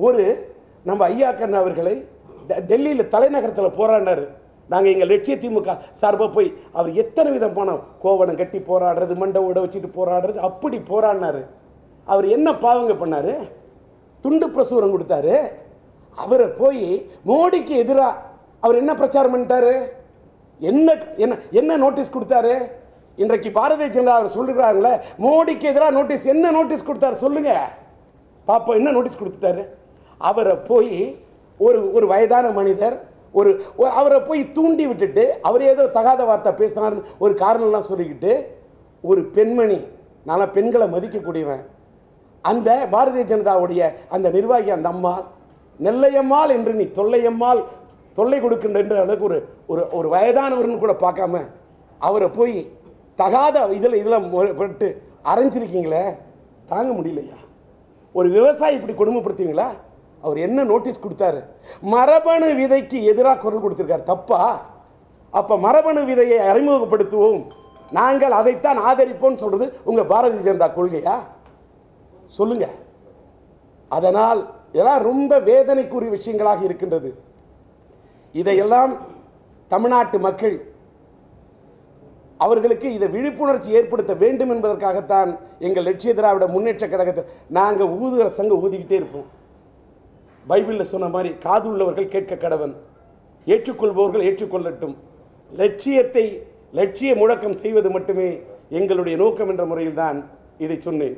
ஒரு நம்ம ஐயா கண்ணா அவர்களை டெ- டெல்லியில் தலைநகரத்தில் போராடினார் நாங்கள் எங்கள் லட்சிய திமுக சார்பாக போய் அவர் எத்தனை விதம் போனோம் கோவணம் கட்டி போராடுறது மண்டை ஓட வச்சுட்டு போராடுறது அப்படி போராடினார் அவர் என்ன பாவங்க பண்ணார் துண்டு பிரசுரம் கொடுத்தாரு அவரை போய் மோடிக்கு எதிராக அவர் என்ன பிரச்சாரம் பண்ணிட்டாரு என்ன என்ன என்ன நோட்டீஸ் கொடுத்தாரு இன்றைக்கு பாரதிய ஜனதா அவர் சொல்லுறாங்களே மோடிக்கு எதிராக நோட்டீஸ் என்ன நோட்டீஸ் கொடுத்தாரு சொல்லுங்க பாப்போம் என்ன நோட்டீஸ் கொடுத்துட்டாரு அவரை போய் ஒரு ஒரு வயதான மனிதர் ஒரு ஒரு- அவரை போய் தூண்டி விட்டுட்டு அவர் ஏதோ தகாத வார்த்தை பேசினாருன்னு ஒரு காரணம்லாம் சொல்லிக்கிட்டு ஒரு பெண்மணி நான் பெண்களை மதிக்கக்கூடியவன் அந்த பாரதிய ஜனதாவுடைய அந்த நிர்வாகி அந்த அம்மா நெல்லையம்மாள் என்று நீ தொல்லையம்மாள் தொல்லை கொடுக்கின்ற என்ற அளவுக்கு ஒரு ஒரு ஒரு வயதானவர்னு கூட பார்க்காம அவரை போய் தகாத இதில் இதில் பட்டு அரைஞ்சிருக்கீங்களே தாங்க முடியலையா ஒரு விவசாயி இப்படி கொடுமைப்படுத்துவீங்களா அவர் என்ன நோட்டீஸ் கொடுத்தாரு மரபணு விதைக்கு எதிராக குரல் கொடுத்திருக்காரு தப்பா அப்போ மரபணு விதையை அறிமுகப்படுத்துவோம் நாங்கள் அதைத்தான் ஆதரிப்போம்னு சொல்றது உங்க பாரதிய ஜனதா கொள்கையா சொல்லுங்க அதனால் இதெல்லாம் ரொம்ப வேதனைக்குரிய விஷயங்களாக இருக்கின்றது இதையெல்லாம் தமிழ்நாட்டு மக்கள் அவர்களுக்கு இதை விழிப்புணர்ச்சி ஏற்படுத்த வேண்டும் என்பதற்காகத்தான் எங்கள் லட்சிய திராவிட முன்னேற்ற கழகத்தை நாங்கள் ஊதுகிற சங்கம் ஊதிக்கிட்டே இருப்போம் பைபிளில் சொன்ன மாதிரி காது உள்ளவர்கள் கேட்க கடவன் ஏற்றுக்கொள்பவர்கள் ஏற்றுக்கொள்ளட்டும் லட்சியத்தை லட்சிய முழக்கம் செய்வது மட்டுமே எங்களுடைய நோக்கம் என்ற முறையில்தான் இதை சொன்னேன்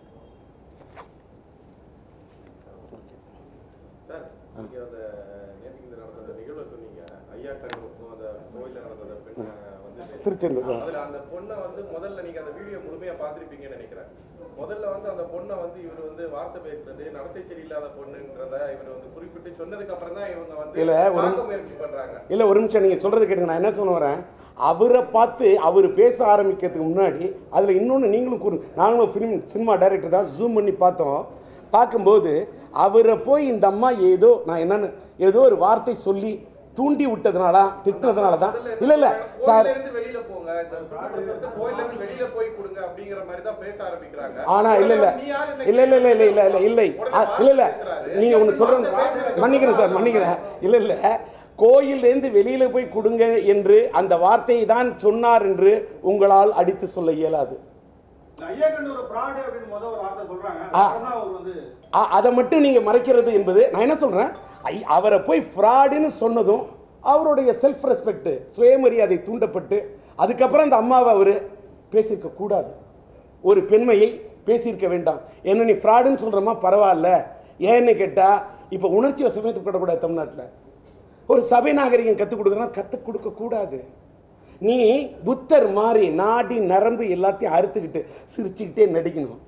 சார் நீங்க அந்த நேற்றுக்கு இந்த நடந்த அந்த நிகழ்வை சொன்னீங்க ஐயா கண்ணுக்கும் அந்த கோயில்ல நடந்த அந்த பெண் வந்து திருச்செந்தூர் அதுல அந்த பொண்ணை வந்து முதல்ல நீங்க அந்த வீடியோ முழுமையா பார்த்திருப்பீங்கன்னு நினைக்கிறேன் முதல்ல வந்து அந்த பொண்ணை வந்து இவர் வந்து வார்த்தை பேசுறது நடத்தை சரியில்லாத பொண்ணுன்றத இவர் வந்து குறிப்பிட்டு சொன்னதுக்கு அப்புறம் தான் இவங்க வந்து இல்ல, ஒரு- பார்க்க முயற்சி பண்றாங்க இல்லை ஒரு நிமிஷம் நீங்கள் சொல்கிறது கேட்டுங்க நான் என்ன சொல்ல வரேன் அவரை பார்த்து அவர் பேச ஆரம்பிக்கிறதுக்கு முன்னாடி அதில் இன்னொன்று நீங்களும் கூறு நாங்களும் ஃபிலிம் சினிமா டைரக்டர் தான் ஜூம் பண்ணி பார்த்தோம் பார்க்கும்போது அவரை போய் இந்த அம்மா ஏதோ நான் என்னன்னு ஏதோ ஒரு வார்த்தை சொல்லி தூண்டி விட்டதுனால திட்டினதுனால தான் இல்லை இல்லை சார் கோயில்ல இருந்து வெளியில போங்க இந்த சுற்றுப்புறத்தை கோயில்ல இருந்து வெளியில போய் கொடுங்க அப்படிங்கிற மாதிரி தான் பேச ஆரம்பிக்கிறாங்க ஆனா இல்ல இல்ல நீ யாரு என்ன இல்ல இல்ல இல்ல இல்ல இல்ல இல்ல இல்லை உடனே அ, இல்ல இல்ல பேசுறாரு. நீங்க ஒன்று சொல்றது மன்னிக்கிறேன் சார் மன்னிக்கிறேன் இல்ல இல்ல கோயிலேருந்து வெளியில போய் கொடுங்க என்று அந்த வார்த்தையை தான் சொன்னார் என்று உங்களால் அடித்து சொல்ல இயலாது ஐயா கண்டு ஒரு ஃப்ராடு அப்படின்னு முதல் ஒரு வார்த்தை சொல்றாங்க ஆ. அப்புறம் தான் அவர் வந்து அ- அதை மட்டும் நீங்க மறைக்கிறது என்பது நான் என்ன சொல்றேன் ஐ- அவரை போய் ஃப்ராடுன்னு சொன்னதும் அவருடைய செல்ஃப் ரெஸ்பெக்ட் சுயமரியாதை தூண்டப்பட்டு அதுக்கப்புறம் அந்த அம்மாவை அவர் பேசியிருக்க கூடாது ஒரு பெண்மையை பேசியிருக்க வேண்டாம் என்ன நீ ஃப்ராடுன்னு சொல்கிறோமா பரவாயில்ல ஏன்னு கேட்டால் இப்போ உணர்ச்சி வசமைக்கப்படக்கூடாது தமிழ்நாட்டில் ஒரு சபை நாகரிகம் கற்றுக் கொடுக்குறனா கற்றுக் கொடுக்கக்கூடாது நீ புத்தர் மாதிரி நாடி நரம்பு எல்லாத்தையும் அறுத்துக்கிட்டு சிரிச்சுக்கிட்டே நடிக்கணும்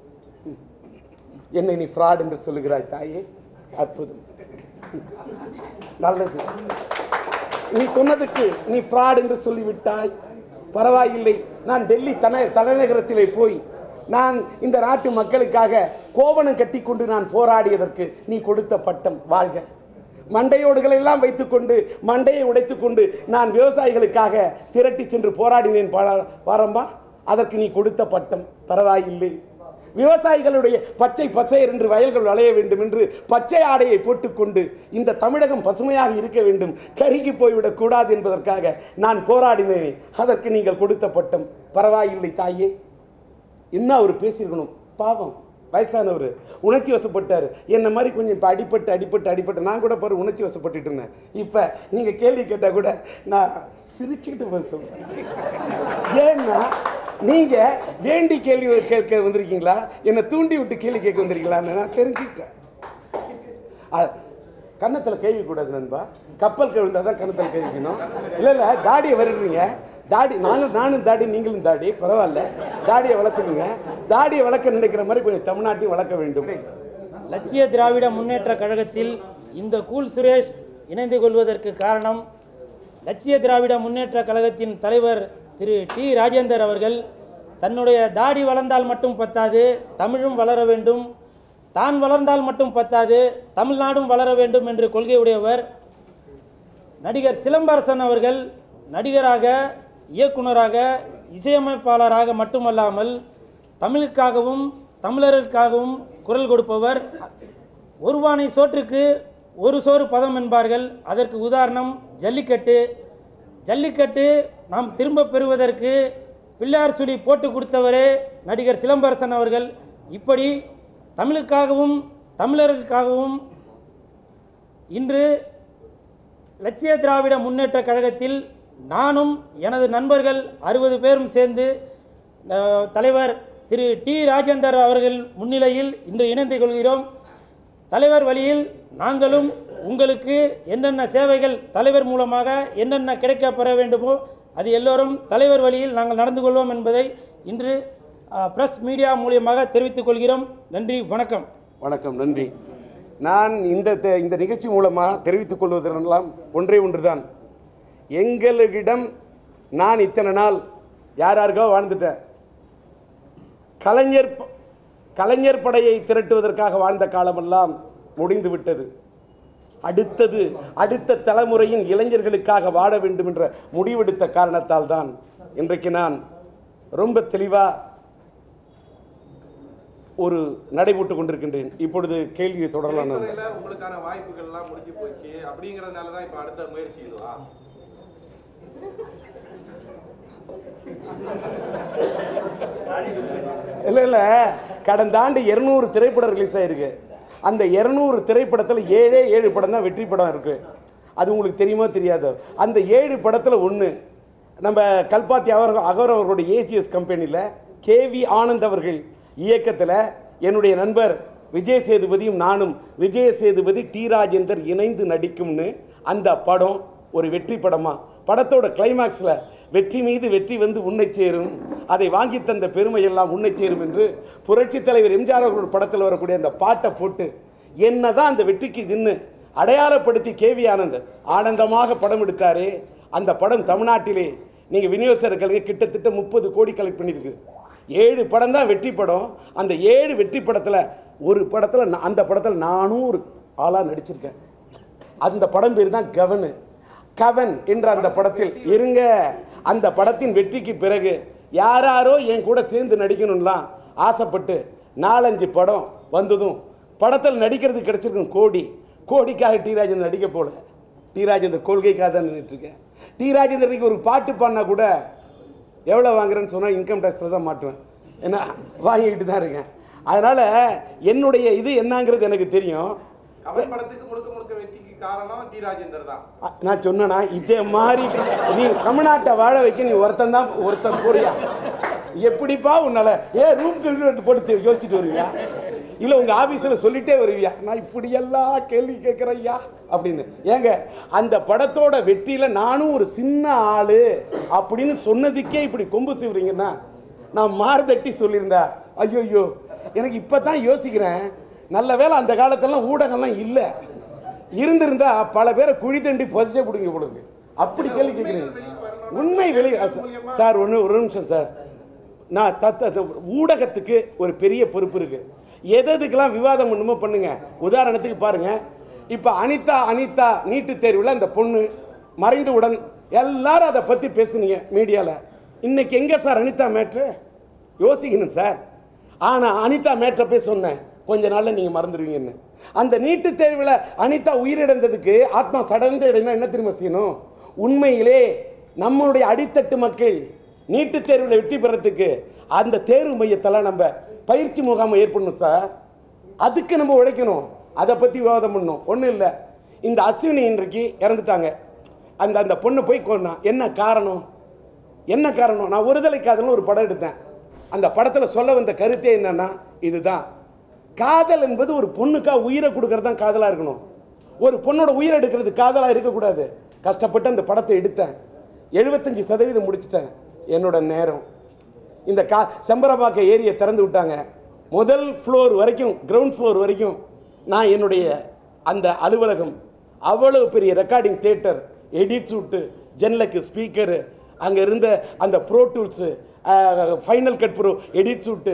என்னை நீ ஃப்ராட் என்று சொல்லுகிறாய் தாயே அற்புதம் நல்லது நீ சொன்னதுக்கு நீ ஃப்ராட் என்று சொல்லிவிட்டாய் பரவாயில்லை நான் டெல்லி தலை தலைநகரத்திலே போய் நான் இந்த நாட்டு மக்களுக்காக கோவணம் கட்டி கொண்டு நான் போராடியதற்கு நீ கொடுத்த பட்டம் வாழ்க மண்டையோடுகளை எல்லாம் வைத்துக்கொண்டு மண்டையை உடைத்துக்கொண்டு நான் விவசாயிகளுக்காக திரட்டி சென்று போராடினேன் பாரா- பாரம்பா அதற்கு நீ கொடுத்த பட்டம் பரவாயில்லை விவசாயிகளுடைய பச்சை பச்சையர் என்று வயல்கள் விளைய வேண்டும் என்று பச்சை ஆடையை போட்டுக்கொண்டு இந்த தமிழகம் பசுமையாக இருக்க வேண்டும் கருகி போய்விடக் கூடாது என்பதற்காக நான் போராடினேனே அதற்கு நீங்கள் கொடுத்த பட்டம் பரவாயில்லை தாயே இன்னும் அவர் பேசியிருக்கணும் பாவம் வயசானவர் உணர்ச்சி வசப்பட்டார் என்ன மாதிரி கொஞ்சம் இப்போ அடிபட்டு அடிபட்டு அடிபட்டு நான் கூட பாரு உணர்ச்சி வசப்பட்டுட்டு இருந்தேன் இப்போ நீங்கள் கேள்வி கேட்டால் கூட நான் சிரிச்சுக்கிட்டு போய் சொல்கிறேன் ஏன்னா நீங்கள் வேண்டி கேள்வி கேட்க வந்திருக்கீங்களா என்னை தூண்டி விட்டு கேள்வி கேட்க வந்திருக்கீங்களான்னு நான் தெரிஞ்சுக்கிட்டேன் அ- கன்னத்துல கேள்வி கூடாது நண்பா கப்பல் கவிழ்ந்தா தான் கன்னத்தில் கேள்விக்கணும் இல்லை இல்லை தாடியை வருடுறீங்க தாடி நானும் நானும் தாடி நீங்களும் தாடி பரவாயில்ல தாடியை வளர்த்துக்குங்க தாடியை வளர்க்க நினைக்கிற மாதிரி கொஞ்சம் தமிழ்நாட்டையும் வளர்க்க வேண்டும் லட்சிய திராவிட முன்னேற்ற கழகத்தில் இந்த கூல் சுரேஷ் இணைந்து கொள்வதற்கு காரணம் லட்சிய திராவிட முன்னேற்ற கழகத்தின் தலைவர் திரு டி ராஜேந்தர் அவர்கள் தன்னுடைய தாடி வளர்ந்தால் மட்டும் பத்தாது தமிழும் வளர வேண்டும் தான் வளர்ந்தால் மட்டும் பத்தாது தமிழ்நாடும் வளர வேண்டும் என்று கொள்கையுடையவர் நடிகர் சிலம்பரசன் அவர்கள் நடிகராக இயக்குனராக இசையமைப்பாளராக மட்டுமல்லாமல் தமிழுக்காகவும் தமிழருக்காகவும் குரல் கொடுப்பவர் ஒரு பானை சோற்றுக்கு ஒரு சோறு பதம் என்பார்கள் அதற்கு உதாரணம் ஜல்லிக்கட்டு ஜல்லிக்கட்டு நாம் திரும்ப பெறுவதற்கு பிள்ளையார் சுழி போட்டு கொடுத்தவரே நடிகர் சிலம்பரசன் அவர்கள் இப்படி தமிழுக்காகவும் தமிழர்களுக்காகவும் இன்று லட்சிய திராவிட முன்னேற்ற கழகத்தில் நானும் எனது நண்பர்கள் அறுபது பேரும் சேர்ந்து அஹ், தலைவர் திரு டி ராஜேந்தர் அவர்கள் முன்னிலையில் இன்று இணைந்து கொள்கிறோம் தலைவர் வழியில் நாங்களும் உங்களுக்கு என்னென்ன சேவைகள் தலைவர் மூலமாக என்னென்ன கிடைக்கப் பெற வேண்டுமோ அது எல்லோரும் தலைவர் வழியில் நாங்கள் நடந்து கொள்வோம் என்பதை இன்று பிரஸ் மீடியா மூலியமாக தெரிவித்துக் கொள்கிறோம் நன்றி வணக்கம் வணக்கம் நன்றி நான் இந்த தெ- இந்த நிகழ்ச்சி மூலமாக தெரிவித்துக் கொள்வதெல்லாம் ஒன்றே ஒன்றுதான் எங்களிடம் நான் இத்தனை நாள் யார் யாருக்கோ வாழ்ந்துட்டேன் கலைஞர் ப- கலைஞர் படையை திரட்டுவதற்காக வாழ்ந்த காலமெல்லாம் முடிந்து விட்டது அடுத்தது அடுத்த தலைமுறையின் இளைஞர்களுக்காக வாழ வேண்டும் என்ற முடிவெடுத்த காரணத்தால் தான் இன்றைக்கு நான் ரொம்ப தெளிவாக ஒரு நடைபோட்டு கொண்டிருக்கின்றேன் இப்பொழுது கேள்வியை தொடரலாம் நான். திரைத்துறையில உங்களுக்கான வாய்ப்புகள் எல்லாம் முடிஞ்சு போச்சு அப்படிங்கறதுனால தான் இப்ப அடுத்த முயற்சி இதுவா இல்லை இல்லை கடந்த ஆண்டு இரநூறு திரைப்படம் ரிலீஸ் ஆயிருக்கு அந்த இரநூறு திரைப்படத்தில் ஏழே ஏழு படம் தான் வெற்றி படம் இருக்கு அது உங்களுக்கு தெரியுமா தெரியாதோ அந்த ஏழு படத்தில் ஒன்று நம்ம கல்பாத்தி அவர் அகர் அவர்களுடைய ஏஜிஎஸ் கம்பெனியில் கேவி ஆனந்த் அவர்கள் இயக்கத்தில் என்னுடைய நண்பர் விஜய் சேதுபதியும் நானும் விஜய சேதுபதி டி ராஜேந்தர் இணைந்து நடிக்கும்னு அந்த படம் ஒரு வெற்றி படமா படத்தோட கிளைமாக்ஸில் வெற்றி மீது வெற்றி வந்து உன்னை சேரும் அதை வாங்கி தந்த பெருமை எல்லாம் உன்னை சேரும் என்று புரட்சி தலைவர் எம்ஜிஆர் அவர்களோட படத்தில் வரக்கூடிய அந்த பாட்டை போட்டு என்னதான் அந்த வெற்றிக்கு நின்று அடையாளப்படுத்தி கேவி ஆனந்த் ஆனந்தமாக படம் எடுத்தாரே அந்த படம் தமிழ்நாட்டிலே நீங்கள் விநியோகஸ்தர்களுக்கு கிட்டத்தட்ட முப்பது கோடி கலெக்ட் பண்ணியிருக்கு ஏழு படம் தான் வெற்றி படம் அந்த ஏழு வெற்றி படத்தில் ஒரு படத்தில் அந்த படத்தில் நானும் ஒரு ஆளாக நடிச்சிருக்கேன் அந்த படம் பேர் தான் கவனு கவன் என்ற அந்த படத்தில் இருங்க அந்த படத்தின் வெற்றிக்கு பிறகு யாராரோ என் கூட சேர்ந்து நடிக்கணும்லாம் ஆசைப்பட்டு நாலஞ்சு படம் வந்ததும் படத்தில் நடிக்கிறது கிடைச்சிருக்கும் கோடி கோடிக்காக டி ராஜேந்தர் நடிக்க போல டி ராஜேந்தர் கொள்கைக்காக தான் நின்றுட்டுருக்கேன் டி ராஜேந்தர் இன்னைக்கு ஒரு பாட்டு பாடினா கூட எவ்வளோ வாங்குறேன்னு சொன்னால் இன்கம் டேக்ஸில் தான் மாட்டுவேன் ஏன்னா வாங்கிக்கிட்டு தான் இருக்கேன் அதனால் என்னுடைய இது என்னங்கிறது எனக்கு தெரியும் கமல் படத்துக்கு முழுக்க முழுக்க வெற்றிக்கு காரணம் டி ராஜேந்தர் தான் அ, நான் சொன்னேனா இதே மாதிரி நீ தமிழ்நாட்டை வாழ வைக்க நீ ஒருத்தன் தான் ஒருத்தன் போறியா எப்படிப்பா உன்னால ஏ ரூம் போட்டு யோசிச்சுட்டு வருவியா இல்லை உங்கள் ஆஃபீஸில் சொல்லிட்டே வருவியா நான் இப்படியெல்லாம் கேள்வி கேட்குறேன் ஐயா அப்படின்னு ஏங்க அந்த படத்தோட வெற்றியில் நானும் ஒரு சின்ன ஆளு அப்படின்னு சொன்னதுக்கே இப்படி கொம்பு சிவறீங்கன்னா நான் மார்தட்டி சொல்லியிருந்தா ஐயோ ஐயோ எனக்கு இப்போ தான் யோசிக்கிறேன் நல்ல வேளை அந்த காலத்துலலாம் ஊடகம்லாம் இல்லை இருந்திருந்தா பல பேரை குழி தண்டி பொதிச்சே பிடிங்க கொடுங்க அப்படி கேள்வி கேட்குறீங்க உண்மை வெளி சார் ஒன்று ஒரு நிமிஷம் சார் நான் தத்த த- ஊடகத்துக்கு ஒரு பெரிய பொறுப்பு இருக்கு எது எதுக்கெல்லாம் விவாதம் பண்ணுமோ பண்ணுங்க உதாரணத்துக்கு பாருங்க இப்போ அனிதா அனிதா நீட்டுத் தேர்வில் அந்த பொண்ணு மறைந்தவுடன் எல்லாரும் அதை பற்றி பேசுனீங்க மீடியாவில் இன்னைக்கு எங்கே சார் அனிதா மேட்ரு யோசிக்கணும் சார் ஆனால் அனிதா மேட்டரை போய் சொன்னேன் கொஞ்ச நாள்ல நீங்கள் மறந்துடுவீங்கன்னு அந்த நீட்டுத் தேர்வில் அனிதா உயிரிழந்ததுக்கு ஆத்மா சடர்ந்த இடைனா என்ன தெரியுமா செய்யணும் உண்மையிலே நம்மளுடைய அடித்தட்டு மக்கள் நீட்டுத் தேர்வில் வெற்றி பெறத்துக்கு அந்த தேர்வு மையத்தெல்லாம் நம்ம பயிற்சி முகாமை ஏற்படணும் சார் அதுக்கு நம்ம உழைக்கணும் அதை பற்றி விவாதம் பண்ணணும் ஒன்றும் இல்லை இந்த அஸ்வினி இன்றைக்கு இறந்துட்டாங்க அந்த அந்த பொண்ணு போய் கொண்டா என்ன காரணம் என்ன காரணம் நான் ஒருதலை காதல்னு ஒரு படம் எடுத்தேன் அந்த படத்தில் சொல்ல வந்த கருத்தே என்னன்னா இதுதான் காதல் என்பது ஒரு பொண்ணுக்கா உயிரை கொடுக்கறது தான் காதலாக இருக்கணும் ஒரு பொண்ணோட உயிரை எடுக்கிறது காதலாக இருக்கக்கூடாது கஷ்டப்பட்டு அந்த படத்தை எடுத்தேன் எழுபத்தஞ்சி சதவீதம் முடிச்சிட்டேன் என்னோட நேரம் இந்த கா செம்பரபாக்க ஏரியை திறந்து விட்டாங்க முதல் ஃப்ளோர் வரைக்கும் கிரவுண்ட் ஃப்ளோர் வரைக்கும் நான் என்னுடைய அந்த அலுவலகம் அவ்வளவு பெரிய ரெக்கார்டிங் தேட்டர் எடிட் சூட்டு ஜென்லக்கு ஸ்பீக்கரு அங்கே இருந்த அந்த Pro Tools Final Cut Pro edit suite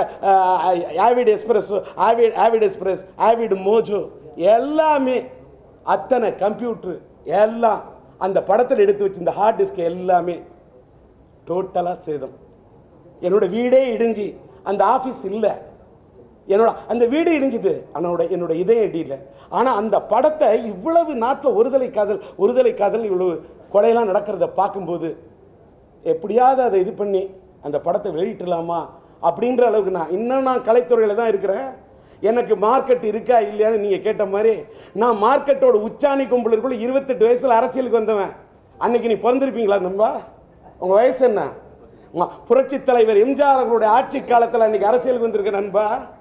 Avid Express Avid Avid Express Avid Mojo எல்லாமே அத்தனை கம்ப்யூட்ரு எல்லாம் அந்த படத்தில் எடுத்து வச்சிருந்த ஹார்ட் டிஸ்க் எல்லாமே டோட்டலாக சேதம் என்னோட வீடே இடிஞ்சு அந்த ஆஃபீஸ் இல்லை என்னோட அந்த வீடு இடிஞ்சுது என்னோட என்னோட இதயம் இடியில ஆனால் அந்த படத்தை இவ்வளவு நாட்டில் ஒருதலை காதல் ஒருதலை காதல் இவ்வளவு கொலையெல்லாம் நடக்கிறத பார்க்கும்போது எப்படியாவது அதை இது பண்ணி அந்த படத்தை வெளியிட்டுலாமா அப்படின்ற அளவுக்கு நான் இன்னும் நான் கலைத்துறையில் தான் இருக்கிறேன் எனக்கு மார்க்கெட் இருக்கா இல்லையான்னு நீங்கள் கேட்ட மாதிரி நான் மார்க்கெட்டோட உச்சாணி கும்பலுக்குள்ள இருபத்தெட்டு வயசில் அரசியலுக்கு வந்தவன் அன்னைக்கு நீ பிறந்திருப்பீங்களா நண்பா உங்கள் வயசு என்ன உங்க புரட்சி தலைவர் எம்ஜிஆர் அவர்களுடைய ஆட்சி காலத்தில் அன்னைக்கு அரசியலுக்கு வந்திருக்க நண்பா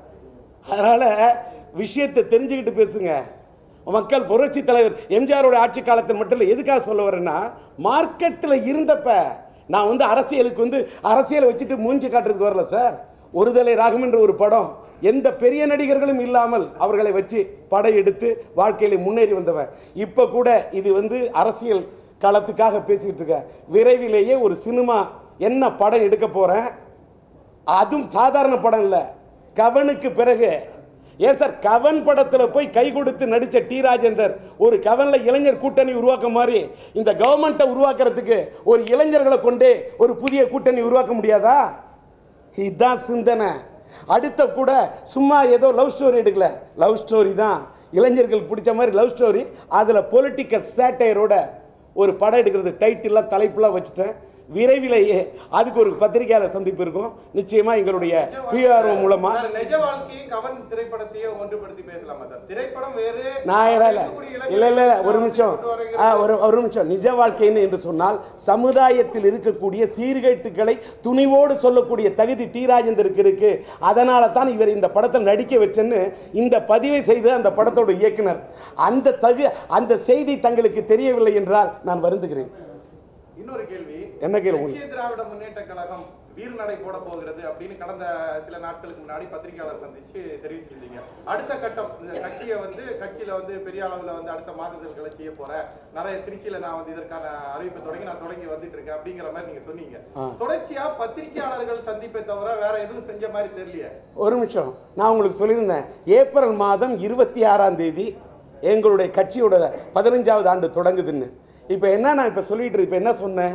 அதனால் விஷயத்தை தெரிஞ்சுக்கிட்டு பேசுங்க மக்கள் புரட்சி தலைவர் எம்ஜிஆரோட ஆட்சி காலத்தில் மட்டும் இல்லை எதுக்காக சொல்ல வரேன்னா மார்க்கெட்டில் இருந்தப்ப நான் வந்து அரசியலுக்கு வந்து அரசியலை வச்சுட்டு மூஞ்சி காட்டுறதுக்கு வரல சார் ஒருதலை ராகம் என்ற ஒரு படம் எந்த பெரிய நடிகர்களும் இல்லாமல் அவர்களை வச்சு படம் எடுத்து வாழ்க்கையில் முன்னேறி வந்தவன் இப்போ கூட இது வந்து அரசியல் களத்துக்காக பேசிக்கிட்டு இருக்க விரைவிலேயே ஒரு சினிமா என்ன படம் எடுக்க போகிறேன் அதுவும் சாதாரண படம் இல்லை கவனுக்கு பிறகு ஏன் சார் கவன் படத்தில் போய் கை கொடுத்து நடித்த டி ராஜேந்தர் ஒரு கவனில் இளைஞர் கூட்டணி உருவாக்க மாதிரி இந்த கவர்மெண்ட்டை உருவாக்குறதுக்கு ஒரு இளைஞர்களை கொண்டே ஒரு புதிய கூட்டணி உருவாக்க முடியாதா இதுதான் சிந்தனை அடுத்த கூட சும்மா ஏதோ லவ் ஸ்டோரி எடுக்கல லவ் ஸ்டோரி தான் இளைஞர்களுக்கு பிடிச்ச மாதிரி லவ் ஸ்டோரி அதில் பொலிட்டிக்கல் சேட்டையரோட ஒரு படம் எடுக்கிறது டைட்டில்லாம் தலைப்புலாம் வச்சுட்டேன் விரைவிலேயே அதுக்கு ஒரு பத்திரிகையாளர் சந்திப்பு இருக்கும் நிச்சயமா எங்களுடைய பிஆர்ஓ மூலமா சார், நிஜ வாழ்க்கையும் கவன் திரைப்படத்தையும் ஒன்றுபடுத்தி பேசலாமா சார் திரைப்படம் வேறு நான் இல்ல இல்ல இருக்கக்கூடிய இல்ல இல்ல இளைஞர்கள் ஒரு நிமிஷம் கொண்டு வருகிற ஆ, ஒரு ஒரு நிமிஷம் நிஜ வாழ்க்கைன்னு என்று சொன்னால் சமுதாயத்தில் இருக்கக்கூடிய சீர்கேட்டுகளை துணிவோடு சொல்லக்கூடிய தகுதி டி ராஜேந்தருக்கு இருக்கு அதனால தான் இவர் இந்த படத்தில் நடிக்க வச்சேன்னு இந்த பதிவை செய்த அந்த படத்தோட இயக்குனர் அந்த தகு அந்த செய்தி தங்களுக்கு தெரியவில்லை என்றால் நான் வருந்துகிறேன் இன்னொரு கேள்வி என்ன கேள்வி உங்களுக்கு? லட்சிய திராவிட முன்னேற்ற கழகம் வீர் நடை போட போகிறது அப்படின்னு கடந்த சில நாட்களுக்கு முன்னாடி பத்திரிகையாளர் சந்திச்சு தெரிவிச்சிருந்தீங்க அடுத்த கட்டம் இந்த கட்சியை வந்து கட்சியில வந்து பெரிய அளவுல வந்து அடுத்த மாறுதல்களை செய்ய போறேன் நிறைய திருச்சியில நான் வந்து இதற்கான அறிவிப்பு தொடங்கி நான் தொடங்கி வந்துட்டு இருக்கேன் அப்படிங்கிற மாதிரி நீங்க சொன்னீங்க தொடர்ச்சியா பத்திரிகையாளர்கள் சந்திப்பை தவிர வேற எதுவும் செஞ்ச மாதிரி தெரியலையே ஒரு நிமிஷம் நான் உங்களுக்கு சொல்லியிருந்தேன் ஏப்ரல் மாதம் இருபத்தி ஆறாம் தேதி எங்களுடைய கட்சியோட பதினஞ்சாவது ஆண்டு தொடங்குதுன்னு இப்போ என்ன நான் இப்போ சொல்லிட்டு இப்போ என்ன சொன்னேன்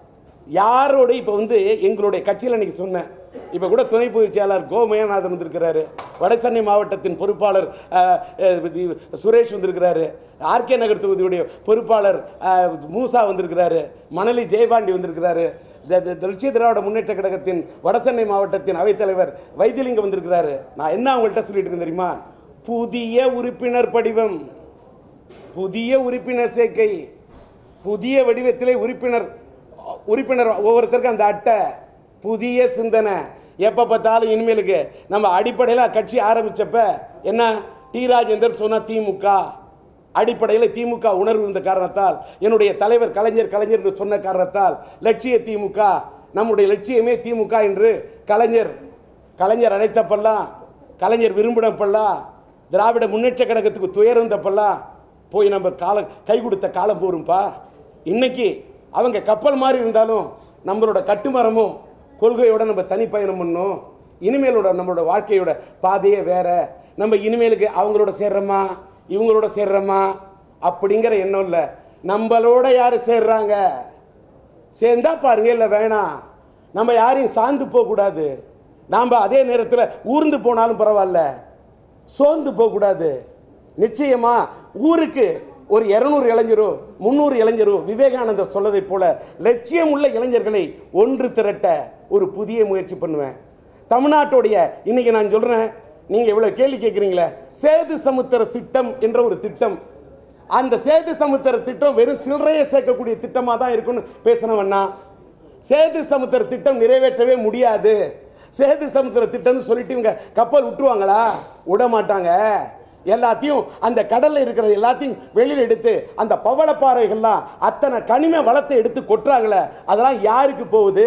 யாரோட இப்போ வந்து எங்களுடைய கட்சியில் அன்றைக்கி சொன்னேன் இப்போ கூட துணை பொதுச் செயலாளர் கோமயநாதன் வந்திருக்கிறாரு வடசென்னை மாவட்டத்தின் பொறுப்பாளர் அஹ், அஹ், இது சுரேஷ் வந்திருக்கிறாரு ஆர்கே நகர் தொகுதியுடைய பொறுப்பாளர் அஹ், மூசா வந்திருக்கிறாரு மணலி ஜெயபாண்டி வந்திருக்கிறாரு த- த- லட்சிய திராவிட முன்னேற்ற கழகத்தின் வடசென்னை மாவட்டத்தின் அவைத்தலைவர் வைத்திலிங்கம் வந்திருக்கிறாரு நான் என்ன அவங்கள்ட்ட சொல்லிட்டு இருக்கேன் தெரியுமா புதிய உறுப்பினர் படிவம் புதிய உறுப்பினர் சேர்க்கை புதிய வடிவத்திலே உறுப்பினர் உறுப்பினர் ஒவ்வொருத்தருக்கும் அந்த அட்டை புதிய சிந்தனை எப்போ பார்த்தாலும் இனிமேலுக்கு நம்ம அடிப்படையில் கட்சி ஆரம்பிச்சப்ப என்ன டி ராஜேந்தர் சொன்ன திமுக அடிப்படையில் திமுக உணர்வு இருந்த காரணத்தால் என்னுடைய தலைவர் கலைஞர் கலைஞர் என்று சொன்ன காரணத்தால் லட்சிய திமுக நம்முடைய லட்சியமே திமுக என்று கலைஞர் கலைஞர் அழைத்தப்பெல்லாம் கலைஞர் விரும்பினப்பெல்லாம் திராவிட முன்னேற்ற கழகத்துக்கு துயர்ந்தப்பெல்லாம் போய் நம்ம காலம் கை கொடுத்த காலம் போரும்பா இன்னைக்கு அவங்க கப்பல் மாதிரி இருந்தாலும் நம்மளோட கட்டுமரமும் கொள்கையோட நம்ம தனி பயணம் பண்ணோம் இனிமேலோட நம்மளோட வாழ்க்கையோட பாதையே வேற நம்ம இனிமேலுக்கு அவங்களோட சேர்றோமா இவங்களோட சேர்றோமா அப்படிங்கிற எண்ணம் இல்லை நம்மளோட யார் சேர்றாங்க சேர்ந்தா பாருங்க இல்லை வேணாம் நம்ம யாரையும் சார்ந்து போகக்கூடாது நாம் அதே நேரத்தில் ஊர்ந்து போனாலும் பரவாயில்ல சோர்ந்து போகக்கூடாது நிச்சயமா ஊருக்கு ஒரு இரநூறு இளைஞரோ முந்நூறு இளைஞரோ விவேகானந்தர் சொல்லதைப் போல லட்சியம் உள்ள இளைஞர்களை ஒன்று திரட்ட ஒரு புதிய முயற்சி பண்ணுவேன் தமிழ்நாட்டுடைய இன்னைக்கு நான் சொல்கிறேன் நீங்கள் இவ்வளோ கேள்வி கேட்குறீங்களே சேது சமுத்திர திட்டம் என்ற ஒரு திட்டம் அந்த சேது சமுத்திர திட்டம் வெறும் சில்லறையை சேர்க்கக்கூடிய திட்டமாக தான் இருக்குன்னு பேசினவண்ணா சேது சமுத்திர திட்டம் நிறைவேற்றவே முடியாது சேது சமுத்திர திட்டம்னு சொல்லிட்டு இவங்க கப்பல் விட்டுருவாங்களா விட மாட்டாங்க எல்லாத்தையும் அந்த கடல்ல இருக்கிற எல்லாத்தையும் வெளியில் எடுத்து அந்த பவளப்பாறைகள்லாம் அத்தனை கனிம வளத்தை எடுத்து கொட்டுறாங்களே அதெல்லாம் யாருக்கு போகுது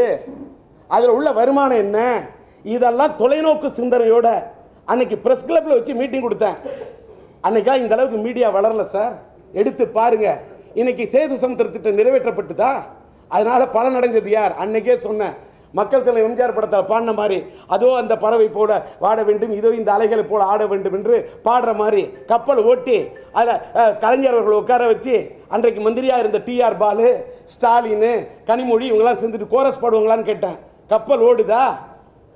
அதில் உள்ள வருமானம் என்ன இதெல்லாம் தொலைநோக்கு சிந்தனையோட அன்னைக்கு ப்ரெஸ் கிளப்பில் வச்சு மீட்டிங் கொடுத்தேன் அன்னைக்கா இந்த அளவுக்கு மீடியா வளரல சார் எடுத்து பாருங்க இன்னைக்கு சேது சமுத்திர திட்டம் நிறைவேற்றப்பட்டுதா அதனால பலன் அடைஞ்சது யார் அன்னைக்கே சொன்னேன் மக்கள் தலைவர் எம்ஜிஆர் படத்தில் பாடின மாதிரி அதோ அந்த பறவை போல வாட வேண்டும் இதோ இந்த அலைகளை போல ஆட வேண்டும் என்று பாடுற மாதிரி கப்பல் ஓட்டி அதில் கலைஞர் அவர்களை உட்கார வச்சு அன்றைக்கு மந்திரியாக இருந்த டிஆர் பாலு ஸ்டாலின் கனிமொழி இவங்கெல்லாம் சேர்ந்துட்டு கோரஸ் பாடுவாங்களான்னு கேட்டேன் கப்பல் ஓடுதா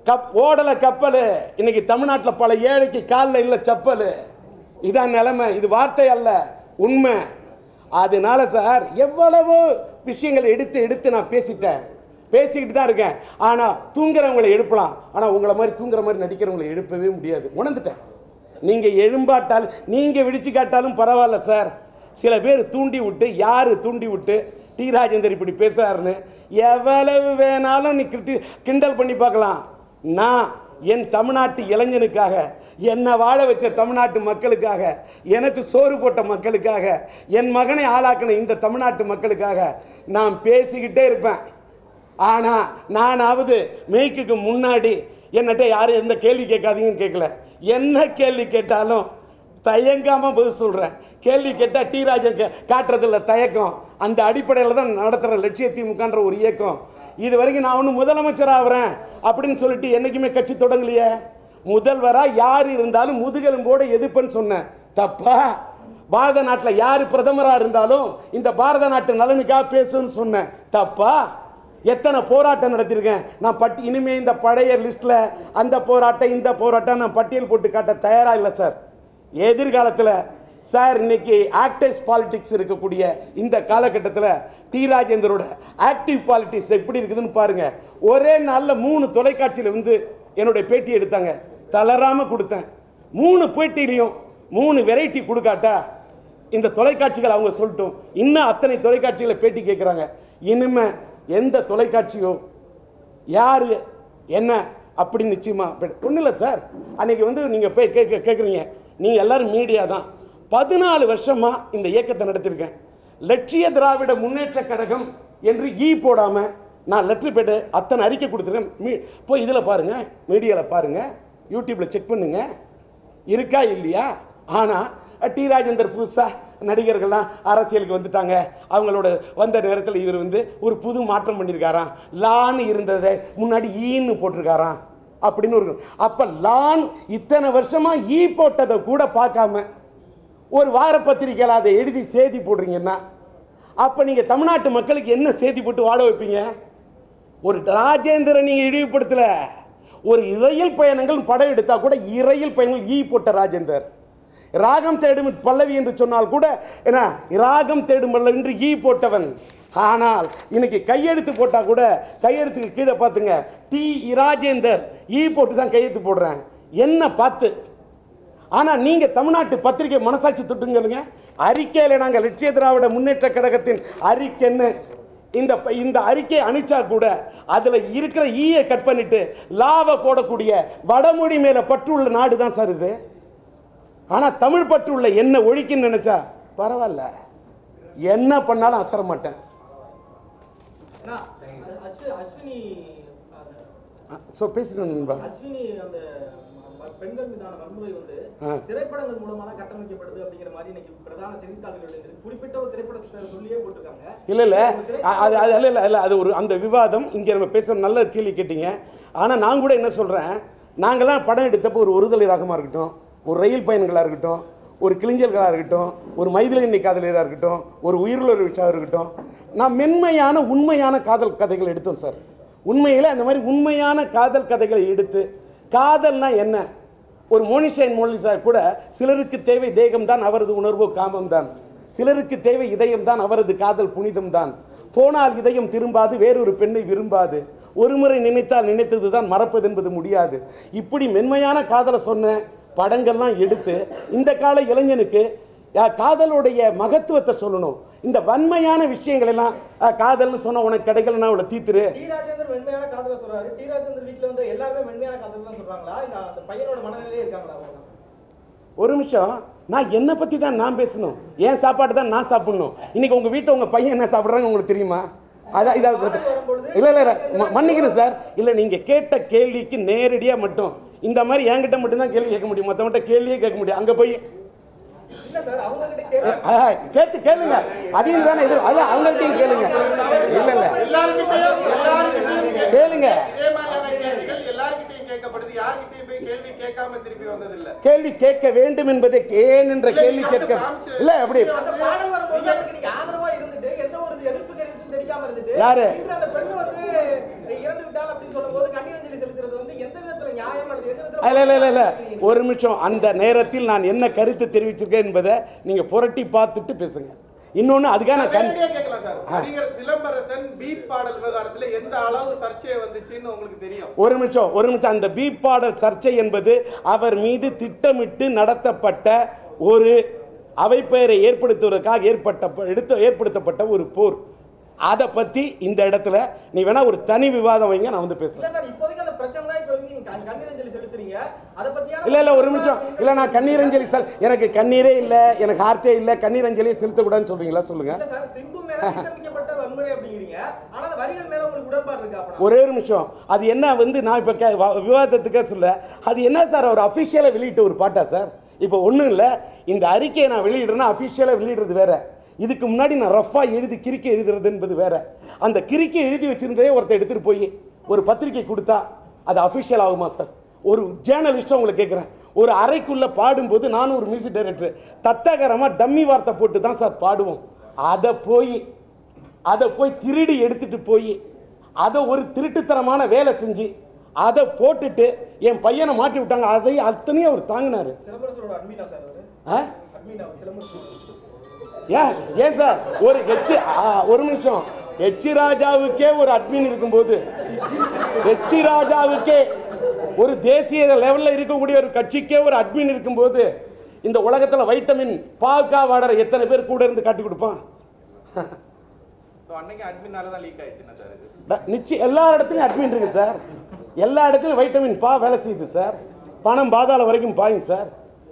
கப் ஓடலை கப்பல் இன்னைக்கு தமிழ்நாட்டில் பல ஏழைக்கு காலில் இல்லை செப்பல் இதான் நிலைமை இது வார்த்தை அல்ல உண்மை அதனால சார் எவ்வளவோ விஷயங்களை எடுத்து எடுத்து நான் பேசிட்டேன் பேசிக்கிட்டு தான் இருக்கேன் ஆனால் தூங்குறவங்களை எழுப்பலாம் ஆனால் உங்களை மாதிரி தூங்குற மாதிரி நடிக்கிறவங்களை எழுப்பவே முடியாது உணர்ந்துட்டேன் நீங்கள் எழும்பாட்டாலும் நீங்கள் விடிச்சு காட்டாலும் பரவாயில்ல சார் சில பேர் தூண்டி விட்டு யார் தூண்டி விட்டு டி ராஜேந்தர் இப்படி பேசுறாருன்னு எவ்வளவு வேணாலும் நீ கிட்டி கிண்டல் பண்ணி பார்க்கலாம் நான் என் தமிழ்நாட்டு இளைஞனுக்காக என்னை வாழ வச்ச தமிழ்நாட்டு மக்களுக்காக எனக்கு சோறு போட்ட மக்களுக்காக என் மகனை ஆளாக்கின இந்த தமிழ்நாட்டு மக்களுக்காக நான் பேசிக்கிட்டே இருப்பேன் ஆனால் நானாவது மெய்க்குக்கு முன்னாடி என்னட்ட யாரும் எந்த கேள்வி கேட்காதீங்கன்னு கேட்கல என்ன கேள்வி கேட்டாலும் தயங்காம பதில் சொல்கிறேன் கேள்வி கேட்டால் டி ராஜன் கே காட்டுறதில்ல தயக்கம் அந்த அடிப்படையில் தான் நடத்துகிற லட்சிய திமுகன்ற ஒரு இயக்கம் இது வரைக்கும் நான் ஒன்றும் முதலமைச்சர் ஆகிறேன் அப்படின்னு சொல்லிட்டு என்றைக்குமே கட்சி தொடங்கலையே முதல்வராக யார் இருந்தாலும் முதுகெலும்போடு எதிர்ப்புன்னு சொன்னேன் தப்பா பாரத நாட்டில் யார் பிரதமராக இருந்தாலும் இந்த பாரத நாட்டு நலனுக்காக பேசுன்னு சொன்னேன் தப்பா எத்தனை போராட்டம் நடத்தியிருக்கேன் நான் பட்டி இனிமே இந்த பழைய லிஸ்ட்டில் அந்த போராட்டம் இந்த போராட்டம் நான் பட்டியல் போட்டு காட்ட தயாராக இல்லை சார் எதிர்காலத்தில் சார் இன்னைக்கு ஆக்டிவ்ஸ் பாலிடிக்ஸ் இருக்கக்கூடிய இந்த காலகட்டத்தில் டி ராஜேந்தரோட ஆக்டிவ் பாலிடிக்ஸ் எப்படி இருக்குதுன்னு பாருங்கள் ஒரே நாளில் மூணு தொலைக்காட்சியில் வந்து என்னுடைய பேட்டி எடுத்தாங்க தளராமல் கொடுத்தேன் மூணு பேட்டிலையும் மூணு வெரைட்டி கொடுக்காட்டா இந்த தொலைக்காட்சிகள் அவங்க சொல்லட்டும் இன்னும் அத்தனை தொலைக்காட்சிகளை பேட்டி கேட்குறாங்க இனிமே எந்த தொலைக்காட்சியோ யார் என்ன அப்படின்னு நிச்சயமா ஒன்றும் இல்லை சார் அன்னைக்கு வந்து நீங்கள் போய் கேட்க கேட்குறீங்க நீங்கள் எல்லாரும் மீடியா தான் பதினாலு வருஷமாக இந்த இயக்கத்தை நடத்தியிருக்கேன் லட்சிய திராவிட முன்னேற்ற கழகம் என்று ஈ போடாமல் நான் லெட்ரு போய்ட்டு அத்தனை அறிக்கை கொடுத்துருக்கேன் மீ போய் இதில் பாருங்கள் மீடியாவில் பாருங்கள் யூடியூப்பில் செக் பண்ணுங்கள் இருக்கா இல்லையா ஆனால் டி ராஜேந்தர் புதுசாக நடிகர்கள்லாம் அரசியலுக்கு வந்துட்டாங்க அவங்களோட வந்த நேரத்தில் இவர் வந்து ஒரு புது மாற்றம் பண்ணியிருக்காராம் லான்னு இருந்ததை முன்னாடி ஈன்னு போட்டிருக்காராம் அப்படின்னு ஒரு அப்போ லான் இத்தனை வருஷமாக ஈ போட்டதை கூட பார்க்காம ஒரு வார பத்திரிக்கையில் அதை எழுதி செய்தி போடுறீங்கன்னா அப்போ நீங்கள் தமிழ்நாட்டு மக்களுக்கு என்ன செய்தி போட்டு வாழ வைப்பீங்க ஒரு ராஜேந்திரன் நீங்கள் இழிவுபடுத்தல ஒரு இரயில் பயணங்கள் படம் எடுத்தால் கூட இரயில் பயணங்கள் ஈ போட்ட ராஜேந்தர் ராகம் தேடும் பல்லவி என்று சொன்னால் கூட என்ன ராகம் தேடும் பல்லவி என்று ஈ போட்டவன் ஆனால் இன்னைக்கு கையெழுத்து போட்டால் கூட கையெழுத்துக்கு கீழே பார்த்துங்க டி ராஜேந்தர் ஈ போட்டு தான் கையெழுத்து போடுறேன் என்ன பார்த்து ஆனால் நீங்கள் தமிழ்நாட்டு பத்திரிகை மனசாட்சி தொட்டுங்களுங்க அறிக்கையில் நாங்கள் லட்சிய திராவிட முன்னேற்ற கழகத்தின் அறிக்கைன்னு இந்த ப- இந்த அறிக்கை அணிச்சா கூட அதில் இருக்கிற ஈயை கட் பண்ணிட்டு லாவை போடக்கூடிய வடமொழி மேலே பற்றுள்ள நாடு தான் சார் இது ஆனால் தமிழ் பற்றுள்ள என்ன ஒழிக்குன்னு நினச்சா பரவாயில்ல என்ன பண்ணாலும் அசர மாட்டேன் அண்ணா, அஸ்வி- அஸ்வினி அந்த- ஸோ பேசுகிறேன் நண்பா அஸ்வினி அந்த ம- பெண்கள் மீதான வன்முறை வந்து ஆ. திரைப்படங்கள் மூலமா தான் கட்டமைக்கப்படுது அப்படிங்கிற மாதிரி இன்னைக்கு பிரதான செய்தித்தாள்கள் எழுதியிருக்கு. குறிப்பிட்ட ஒரு திரைப்படத்தை பேரை சொல்லியே போட்டிருக்காங்க இல்லை இல்லை ஒரு திரைப்படம் அது அது இல்லை இல்லை இல்லை அது ஒரு அந்த விவாதம் இங்கே நம்ம பேசுகிற நல்ல கேள்வி கேட்டீங்க ஆனால் நான் கூட என்ன சொல்கிறேன் நாங்களாம் படம் எடுத்தப்போ ஒரு ஒருதலை ராகமாக இருக்கட்டும் ஒரு ரயில் பயணங்களாக இருக்கட்டும் ஒரு கிளிஞ்சல்களாக இருக்கட்டும் ஒரு மைதிலினி காதலியராக இருக்கட்டும் ஒரு உயிருள்ள விஷயம் இருக்கட்டும் நான் மென்மையான உண்மையான காதல் கதைகள் எடுத்தோம் சார் உண்மையில் அந்த மாதிரி உண்மையான காதல் கதைகளை எடுத்து காதல்னா என்ன ஒரு மோனிஷைன் மோனிசா கூட சிலருக்கு தேவை தேகம்தான் அவரது உணர்வு காமம்தான் சிலருக்கு தேவை இதயம்தான் அவரது காதல் புனிதம்தான் போனால் இதயம் திரும்பாது வேறொரு பெண்ணை விரும்பாது ஒருமுறை நினைத்தால் நினைத்தது தான் மறப்பது என்பது முடியாது இப்படி மென்மையான காதலை சொன்ன படங்கள்லாம் எடுத்து இந்த கால இளைஞனுக்கு அஹ், காதலுடைய மகத்துவத்தை சொல்லணும் இந்த வன்மையான விஷயங்கள் எல்லாம் அஹ், காதல்னு சொன்ன உனக்கு கிடைக்கலன்னா அவளை தீத்துரு டி ராஜேந்தர் மென்மையான காதல சொல்றாரு டி ராஜேந்தர் வீட்டுல வந்து எல்லாருமே மென்மையான காதல் தான் சொல்றாங்களா இல்ல அந்த பையனோட மனநிலையே இருக்காங்களா அவங்க ஒரு நிமிஷம் நான் என்னை பற்றி தான் நான் பேசணும் ஏன் சாப்பாடு தான் நான் சாப்பிடணும் இன்னைக்கு உங்கள் வீட்டில் உங்கள் பையன் என்ன சாப்பிட்றாங்க உங்களுக்கு தெரியுமா அதான் இதாக இல்லை இல்லை ம- மன்னிக்கணும் சார் இல்லை நீங்கள் கேட்ட கேள்விக்கு நேரடியாக மட்டும் இந்த மாதிரி என்கிட்ட மட்டும்தான் கேள்வி கேட்க முடியும் மற்றவங்கள்ட்ட கேள்வியே கேட்க முடியும் அங்கே போய் இல்ல சார் அவங்க கிட்ட கேட்க ஆ, கேட்டு கேளுங்க அதையும் தானே எதிர் அல்ல அவங்கள்ட்டையும் கேளுங்க இல்லை இல்லை எல்லாருக்கிட்டையும் எல்லாருக்கிட்டையும் கேளுங்க இதே மாதிரியான கேள்விகள் எல்லாருக்கிட்டையும் கேட்கப்படுது யார்கிட்டயும் போய் கேள்வி கேட்காம திருப்பி வந்ததில்ல கேள்வி கேட்க வேண்டும் என்பதை ஏன் என்ற கேள்வி கேட்க இல்லை அப்படி அந்த பாடல் வரும்போது அதுக்கு நீங்க ஆதரவா இருந்துட்டு எந்த ஒரு எதிர்ப்பு தெரிவித்தும் தெரியாம இருந்துட்டு யாரு? இன்று அந்த பெண்ணு வந்து இறந்து விட்டால் அப்படின்னு சொல்லும்போது கண்ணீரஞ்சலி செலுத்துறது வந்து எந்த அல்லது எந்த விதத்துல இல்ல இல்ல இல்ல இல்ல ஒரு நிமிஷம் அந்த நேரத்தில் நான் என்ன கருத்து தெரிவிச்சிருக்கேன் என்பதை நீங்க புரட்டி பார்த்துட்டு பேசுங்க இன்னொன்னு அதுக்காக நான் கண் நேரடியா கேட்கலாம் சார் நடிகர் சிலம்பரசன் பீப் பாடல் விவகாரத்துல எந்த அளவு சர்ச்சை வந்துச்சுன்னு உங்களுக்கு தெரியும் ஒரு நிமிஷம் ஒரு நிமிஷம் அந்த பீப் பாடல் சர்ச்சை என்பது அவர் மீது திட்டமிட்டு நடத்தப்பட்ட ஒரு அவைப்பெயரை ஏற்படுத்துவதற்காக ஏற்பட்ட எடுத்த ஏற்படுத்தப்பட்ட ஒரு போர் அதை பத்தி இந்த இடத்துல நீ வேணா ஒரு தனி விவாதம் வைங்க நான் வந்து பேசுறேன் இல்ல சார் இப்போதைக்கு அந்த பிரச்சனை தான் இப்போ வந்து நீங்க கண்- கண்ணீர் அஞ்சலி செலுத்துறீங்க அதை பத்தியான இல்ல இல்ல ஒரு நிமிஷம் இல்ல நான் கண்ணீர் அஞ்சலி செல் எனக்கு கண்ணீரே இல்ல எனக்கு ஹார்ட்டே இல்ல கண்ணீர் அஞ்சலியை செலுத்தக்கூடாதுன்னு சொல்றீங்களா சொல்லுங்க இல்ல சார் சிம்பு மேல திட்டமிக்கப்பட்ட வன்முறை அப்படிங்கிறீங்க ஆனா அந்த வரிகள் மேல உங்களுக்கு உடன்பாடு இருக்கா அப்ப ஒரே ஒரு நிமிஷம் அது என்ன வந்து நான் இப்போ கே வ- விவாதத்துக்கே சொல்ல அது என்ன சார் அவர் அஃபிஷியலாக வெளியிட்ட ஒரு பாட்டா சார் இப்போ ஒன்றும் இல்லை இந்த அறிக்கையை நான் வெளியிடுறேன்னா அஃபிஷியலாக வெளியிடுறது வேற இதுக்கு முன்னாடி நான் ரஃபாக எழுதி கிறுக்கி எழுதுறது என்பது வேற அந்த கிறுக்கி எழுதி வச்சிருந்ததே ஒருத்தர் எடுத்துகிட்டு போய் ஒரு பத்திரிக்கை கொடுத்தா அது அஃபிஷியல் ஆகுமா சார் ஒரு ஜேர்னலிஸ்ட்டாக உங்களை கேட்குறேன் ஒரு அறைக்குள்ளே பாடும்போது நானும் ஒரு மியூசிக் டைரக்டர் தத்தகரமாக டம்மி வார்த்தை போட்டு தான் சார் பாடுவோம் அதை போய் அதை போய் திருடி எடுத்துட்டு போய் அதை ஒரு திருட்டுத்தனமான வேலை செஞ்சு அதை போட்டுட்டு என் பையனை மாட்டி விட்டாங்க அதை அத்தனையும் அவர் தாங்கினாரு சிலம்பரசரோட அட்மினா சார் அவரு ஆ? அட்மினா சிலம்பரசன் ஏன் ஏன் சார் ஒரு ஹெச் ஒரு நிமிஷம் ஹெச் ராஜாவுக்கே ஒரு அட்மின் இருக்கும்போது ஹெச் ராஜாவுக்கே ஒரு தேசிய லெவலில் இருக்கக்கூடிய ஒரு கட்சிக்கே ஒரு அட்மின் இருக்கும்போது இந்த உலகத்தில் வைட்டமின் பாக்கா வாடற எத்தனை பேர் கூட இருந்து காட்டி கொடுப்பான் ஸோ அன்னைக்கு அட்மினால தான் லீக் ஆயிடுச்சுன்னா சார் இது ட- நிச்சயம் எல்லா இடத்துலையும் அட்மின் இருக்கு சார் எல்லா இடத்துலையும் வைட்டமின் பா வேலை செய்யுது சார் பணம் பாதாள வரைக்கும் பாயும் சார்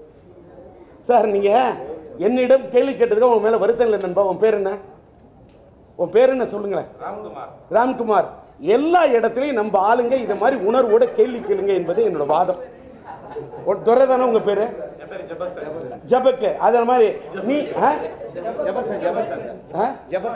சார் நீங்கள் என்னிடம் கேள்வி கேட்டதுக்கு உன் மேலே வருத்தம் இல்லை நண்பா உன் பேர் என்ன உன் பேர் என்ன சொல்லுங்களேன் ராம்குமார் ராம்குமார் எல்லா இடத்துலையும் நம்ம ஆளுங்க இதை மாதிரி உணர்வோட கேள்வி கேளுங்க என்பது என்னோட வாதம் உன் துறை தானே உங்கள் பேர் என் பேர் ஜபர் சார் ஜபக்கு அதே மாதிரி நீ ஆ? ஆ?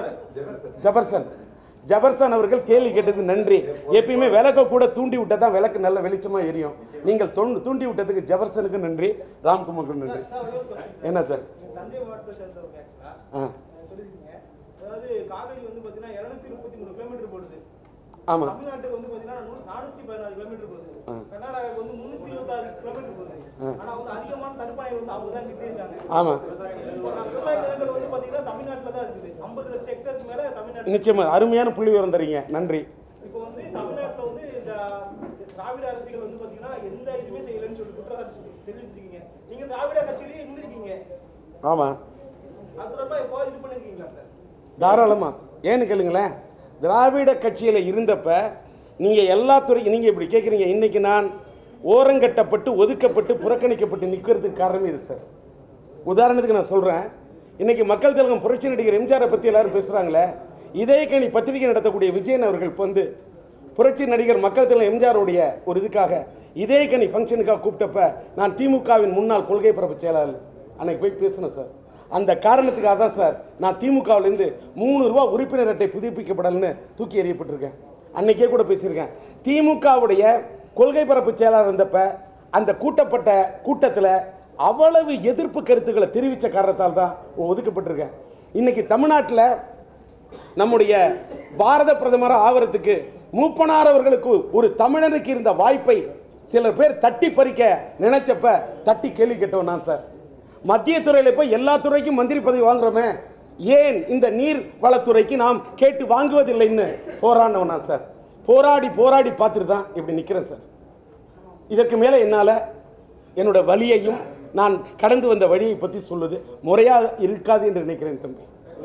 ஜபர்சன் ஜபர்சன் அவர்கள் கேள்வி கேட்டதுக்கு நன்றி எப்பயுமே விளக்க கூட தூண்டி விட்டா தான் விளக்கு நல்ல வெளிச்சமா எரியும் நீங்கள் தொண்டு தூண்டி விட்டதுக்கு ஜபர்சனுக்கு நன்றி ராம்குமாருக்கு நன்றி என்ன சார் தஞ்சை மாவட்டத்தை சேர்ந்தவங்க ஆ சொல்லிருக்கீங்க அதாவது காவேரி வந்து பாத்தீங்கன்னா இருநூத்தி முப்பத்தி மூணு கிலோமீட்டர் போடுது ஆமாம் தமிழ்நாட்டுக்கு வந்து பாத்தீங்கன்னா நூ- நானூத்தி பதினாறு கிலோமீட்டர் போகுது கர்நாடகாவுக்கு வந்து முன்னூத்தி இருபத்தாறு கிலோமீட்டர் போகுது ஆனா வந்து அதிகமான தடுப்பாய்வு வந்து அவங்க தான் கிட்டே இருக்காங்க ஆமாம் இப்போ நான் விவசாய நிலங்கள் வந்து பாத்தீங்கன்னா தமிழ்நாட்டுல தான் இருக்குது ஐம்பது லட்சம் ஹெக்டருக்கு மேல தமிழ்நாடு நிச்சயமா அருமையான புள்ளி விவரம் தரீங்க நன்றி இப்போ வந்து தமிழ்நாட்டுல வந்து இந்த திராவிட அரசியல் வந்து பாத்தீங்கன்னா எந்த இதுவுமே செய்யலைன்னு சொல்லி குற்றச்சாட்டு தெரிவிச்சிருக்கீங்க நீங்க திராவிட கட்சியிலேயே இருந்திருக்கீங்க ஆமாம் அது தொடர்பா எப்போ இது பண்ணிருக்கீங்களா சார் தாராளமாக ஏன்னு கேளுங்களேன் திராவிட கட்சியில் இருந்தப்ப நீங்கள் எல்லா துறைக்கும் நீங்கள் இப்படி கேட்குறீங்க இன்னைக்கு நான் ஓரங்கட்டப்பட்டு ஒதுக்கப்பட்டு புறக்கணிக்கப்பட்டு நிற்கிறதுக்கு காரணமே இது சார் உதாரணத்துக்கு நான் சொல்கிறேன் இன்னைக்கு மக்கள் திலகம் புரட்சி நடிகர் எம்ஜிஆரை பற்றி எல்லாரும் பேசுகிறாங்களே இதே கணி பத்திரிகை நடத்தக்கூடிய விஜயன் அவர்கள் இப்ப வந்து புரட்சி நடிகர் மக்கள் திலகம் எம்ஜிஆருடைய ஒரு இதுக்காக இதே கனி ஃபங்க்ஷனுக்காக கூப்பிட்டப்ப நான் திமுகவின் முன்னாள் கொள்கை பரப்பு செயலாளர் அன்னைக்கு போய் பேசினேன் சார் அந்த காரணத்துக்காக தான் சார் நான் திமுகவிலேருந்து மூணு ரூபா உறுப்பினர் அட்டை புதுப்பிக்கப்படலன்னு தூக்கி எறியப்பட்டிருக்கேன் அன்னைக்கே கூட பேசியிருக்கேன் திமுகவுடைய கொள்கை பரப்பு செயலாளர் இருந்தப்ப அந்த கூட்டப்பட்ட கூட்டத்தில் அவ்வளவு எதிர்ப்பு கருத்துக்களை தெரிவித்த காரணத்தால் தான் ஒதுக்கப்பட்டிருக்கேன் இன்னைக்கு தமிழ்நாட்டில் நம்முடைய பாரத பிரதமர் ஆவறதுக்கு மூப்பனார் அவர்களுக்கு ஒரு தமிழனுக்கு இருந்த வாய்ப்பை சில பேர் தட்டி பறிக்க நினைச்சப்ப தட்டி கேள்வி கேட்டவன் நான் சார் மத்திய துறையில் போய் எல்லா துறைக்கும் மந்திரி பதவி வாங்குறோமே ஏன் இந்த நீர் வளத்துறைக்கு நாம் கேட்டு வாங்குவதில்லைன்னு போராடினவன் நான் சார் போராடி போராடி பார்த்துட்டு தான் இப்படி நிற்கிறேன் சார் இதற்கு மேலே என்னால் என்னோட வழியையும் நான் கடந்து வந்த வழியை பற்றி சொல்லுது முறையாக இருக்காது என்று நினைக்கிறேன் தம்பி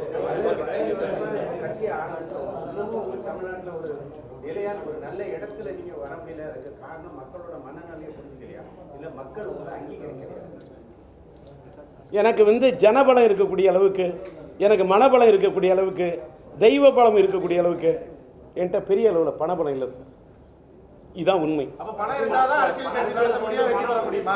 கட்சி ஆரம்பிச்சோம் இன்னமும் தமிழ்நாட்டுல ஒரு நிலையான ஒரு நல்ல இடத்துல நீங்க வர முடியல அதுக்கு காரணம் மக்களோட மனநிலையை புரிஞ்சுக்கலையா இல்ல மக்கள் உங்களை அங்கீகரிக்கலையா எனக்கு வந்து ஜனபலம் இருக்கக்கூடிய அளவுக்கு எனக்கு மனபலம் இருக்கக்கூடிய அளவுக்கு தெய்வ பலம் இருக்கக்கூடிய அளவுக்கு என்கிட்ட பெரிய அளவில் பணபலம் இல்லை சார் இதுதான் உண்மை அப்ப பணம் இருந்தாதான் அரசியல் கட்சி நடத்த முடியும் வெற்றி பெற முடியுமா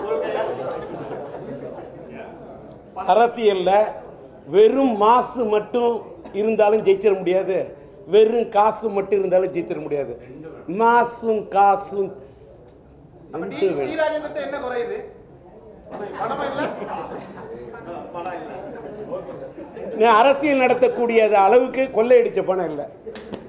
அரசியலில் வெறும் மாசு மட்டும் இருந்தாலும் ஜெயிச்சிட முடியாது வெறும் காசு மட்டும் இருந்தாலும் ஜெயிச்சிட முடியாது மாசும் காசும் அப்ப டி ரெண்டும் டி வேணும். ராஜேந்திரன் என்ன குறையுது பணமா இல்ல பணம் இல்ல நீ அரசியல் நடத்தக்கூடிய அளவுக்கு கொள்ளையடிச்ச பணம் இல்லை